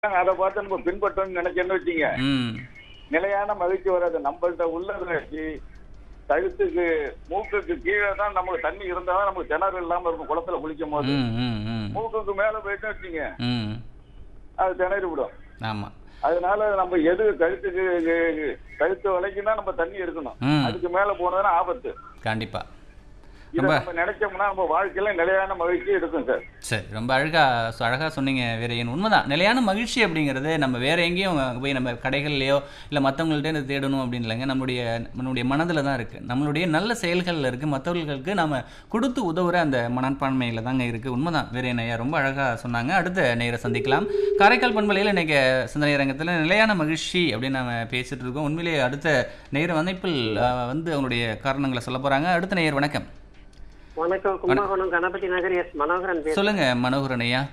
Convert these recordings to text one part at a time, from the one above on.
அதை பார்த்து நம்ம பின்பற்றணும்னு நினைச்சேன்னு வச்சீங்க ம் நிலையான மகிழ்ச்சி வராது நம்மள்ட்ட உள்ளதை வச்சு கழுத்துக்கு மூக்குக்கு கீழே தான் நமக்கு தண்ணி இருந்தா தான் நமக்கு கிணறு இல்லாம இருக்கும் குளத்துல குளிக்கும் போது ம் ம் ம் மூக்குக்கு மேல போயிட்டு வச்சீங்க ம் அது திணறி விடும் ஆமாம் அதனால நம்ம எது கழுத்துக்கு கு- கழுத்து வரைக்கும் தான் நம்ம தண்ணி இருக்கணும் ம். அதுக்கு மேல போனதுன்னா ஆபத்து கண்டிப்பாக இதை ரொம்ப நம்ம நினைச்சோம்னா நம்ம வாழ்க்கையில நிலையான மகிழ்ச்சி இருக்கும் சார் சரி ரொம்ப அழகாக அழகாக சொன்னீங்க வீரையன் உண்மைதான் நிலையான மகிழ்ச்சி அப்படிங்கிறது நம்ம வேற எங்கேயும் போய் நம்ம கடைகள்லையோ இல்லை மற்றவங்கள்ட்ட தேடணும் அப்படின்னு இல்லைங்க நம்மளுடைய நம்மளுடைய மனதில் தான் இருக்குது நம்மளுடைய நல்ல செயல்களில் இருக்குது மற்றவர்களுக்கு நம்ம கொடுத்து உதவுற அந்த மனப்பான்மையில் தாங்க இருக்குது உண்மைதான் வீரையன் ஐயா ரொம்ப அழகாக சொன்னாங்க அடுத்த நேரை சந்திக்கலாம் காரைக்கால் பண்பலையில் இன்னைக்கு சிந்தனை அரங்கத்தில் நிலையான மகிழ்ச்சி அப்படின்னு நம்ம பேசிட்டு இருக்கோம் உண்மையிலேயே அடுத்த நேர வந்திப்பில் அஹ், வந்து அவங்களுடைய காரணங்களை சொல்ல போகிறாங்க அடுத்த நேயர் வணக்கம் வணக்கம் கும்பகோணம் கணபதி நகர் எஸ் மனோகரன் பேசுறேன் சொல்லுங்க மனோகரன் ஐயா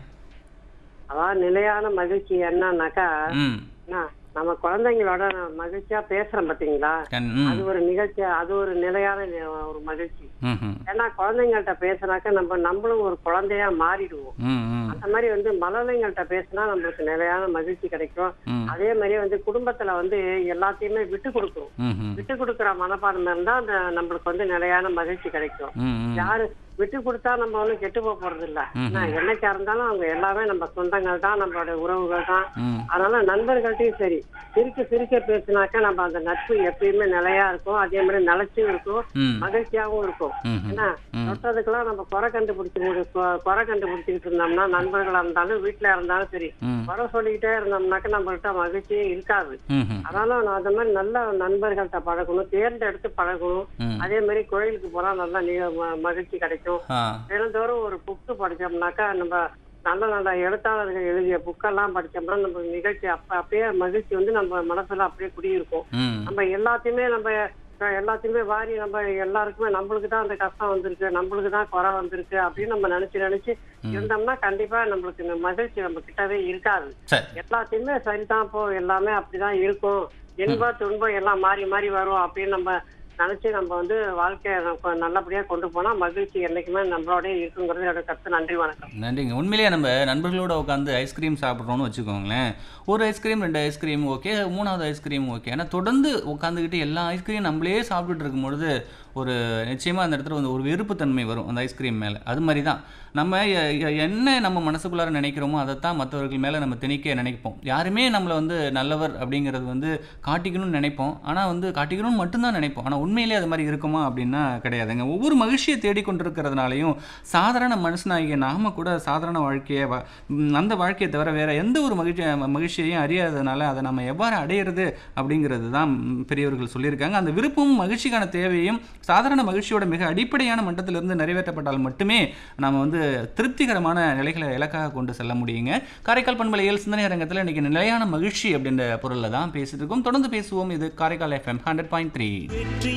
அதாவது நிலையான மகிழ்ச்சி என்னன்னாக்கா ம் என்ன, நம்ம குழந்தைங்களோட நான் மகிழ்ச்சியா பேசுறோம் பாத்தீங்களா கண் ம் அது ஒரு நிகழ்ச்சி அது ஒரு நிலையான நி- ஒரு மகிழ்ச்சி ம் ம் ஏன்னா குழந்தைங்கள்ட்ட பேசினாக்கா நம்ம நம்மளும் ஒரு குழந்தையா மாறிடுவோம் ம் ம் அந்த மாதிரி வந்து மழலைங்கள்ட்ட பேசினா நம்மளுக்கு நிலையான மகிழ்ச்சி கிடைக்கும் ம் அதே மாதிரி வந்து குடும்பத்துல வந்து எல்லாத்தையுமே விட்டு கொடுக்கணும் ம் ம் விட்டு கொடுக்குற மனப்பான்மை இருந்தா அந்த நம்மளுக்கு வந்து நிலையான மகிழ்ச்சி கிடைக்கும் ம் ம் யாரு விட்டு கொடுத்தா நம்ம ஒண்ணும் கெட்டு போக போறது இல்ல ஏன்னா, என்னைக்கா இருந்தாலும் அவங்க எல்லாமே நம்ம சொந்தங்கள் தான் நம்மளோட உறவுகள் தான் ம் அதனால நண்பர்கள்ட்டையும் சரி சிரிக்க சிரிக்க பேசினாக்கா நம்ம அந்த நட்பு எப்பயுமே நிலையா இருக்கும் அதே மாதிரி நிலைச்சும் இருக்கும் ம் மகிழ்ச்சியாவும் இருக்கும் ம் ம் ஏன்னா தொட்டதுக்கெல்லாம் நம்ம குறை கண்டுபிடிச்சு முடி- கொ- குறை கண்டுபிடிச்சிக்கிட்டு இருந்தோம்னா நண்பர்களா இருந்தாலும் வீட்டுல இருந்தாலும் சரி ம் குறை சொல்லிக்கிட்டே இருந்தோம்னாக்க நம்மள்ட்ட மகிழ்ச்சியே இருக்காது ம் ம் அதனால நான் அந்த மாதிரி நல்ல நண்பர்கள்ட்ட பழகணும் தேர்ந்தெடுத்து பழகணும் ம் அதே மாதிரி கோயிலுக்கு போனா நல்லா நீ- ம- மகிழ்ச்சி கிடைக்கும் ஆ தினந்தோறும் ஒரு புக்கு படிச்சோம்னாக்கா நம்ம நல்ல நல்ல எழுத்தாளர்கள் எழுதிய புக்கெல்லாம் படிச்சோம்னா நம்ம நிகழ்ச்சி அப்ப அப்படியே மகிழ்ச்சி வந்து நம்ம மனசுல அப்படியே குடியிருக்கும் ம் நம்ம எல்லாத்தையுமே நம்ம அஹ், எல்லாத்தையுமே வாரி நம்ம எல்லாருக்குமே நம்மளுக்கு தான் அந்த கஷ்டம் வந்திருக்கு நம்மளுக்கு தான் குறை வந்திருக்கு அப்படின்னு நம்ம நினைச்சு நினைச்சு இருந்தோம்னா கண்டிப்பா நம்மளுக்கு இந்த மகிழ்ச்சி நம்ம கிட்டவே இருக்காது சரி எல்லாத்தையுமே சரிதான் போ எல்லாமே அப்படிதான் இருக்கும் இன்பம் துன்பம் எல்லாம் மாறி மாறி வரும் அப்படின்னு நம்ம நினைச்சு நம்ம வந்து வாழ்க்கையை நம்ம நல்லபடியா கொண்டு போனா மகிழ்ச்சி என்னைக்குமே நம்மளோடய இருக்குங்கிறது என்னோட கருத்து நன்றி வணக்கம் நன்றிங்க உண்மையிலேயே நம்ம நண்பர்களோட உட்காந்து ஐஸ்கிரீம் சாப்பிட்றோன்னு வச்சுக்கோங்களேன் ஒரு ஐஸ்கிரீம் ரெண்டு ஐஸ்கிரீம் ஓகே மூணாவது ஐஸ்கிரீம் ஓகே ஆனால் தொடர்ந்து உட்காந்துக்கிட்டு எல்லா ஐஸ்கிரீம் நம்மளே சாப்பிட்டுட்டு இருக்கும்பொழுது ஒரு நிச்சயமாக அந்த இடத்துல வந்து ஒரு வெறுப்புத்தன்மை வரும் அந்த ஐஸ்கிரீம் மேலே அது மாதிரி தான் நம்ம எ- எ- என்ன நம்ம மனசுக்குள்ளார நினைக்கிறோமோ அதைத்தான் மற்றவர்கள் மேலே நம்ம திணிக்க நினைப்போம் யாருமே நம்மளை வந்து நல்லவர் அப்படிங்கிறது வந்து காட்டிக்கணும்னு நினைப்போம் ஆனால் வந்து காட்டிக்கணும்னு மட்டும்தான் நினைப்போம் ஆனால் உண்மையிலேயே அது மாதிரி இருக்குமா அப்படின்னா கிடையாதுங்க ஒவ்வொரு மகிழ்ச்சியை தேடிக்கொண்டிருக்கிறதுனாலையும் சாதாரண மனுஷனாகிய நாம கூட சாதாரண வாழ்க்கையை வ- ம், அந்த வாழ்க்கையை தவிர வேற எந்த ஒரு மகிழ்ச்சி மகிழ்ச்சியையும் அறியாததுனால அதை நம்ம எவ்வாறு அடையிறது அப்படிங்கிறது தான் ம், பெரியவர்கள் சொல்லியிருக்காங்க அந்த விருப்பமும் மகிழ்ச்சிக்கான தேவையும் சாதாரண மகிழ்ச்சியோட மிக அடிப்படையான மட்டத்திலிருந்து நிறைவேற்றப்பட்டால் மட்டுமே நம்ம வந்து திருப்திகரமான நிலைகளை இலக்காக கொண்டு செல்ல முடியுங்க காரைக்கால் பண்பலையில் சிந்தனை அரங்கத்தில் இன்னைக்கு நிலையான மகிழ்ச்சி அப்படின்ற பொருளில் தான் பேசிட்டு இருக்கோம் தொடர்ந்து பேசுவோம் இது Karaikal FM hundred point three வெற்றி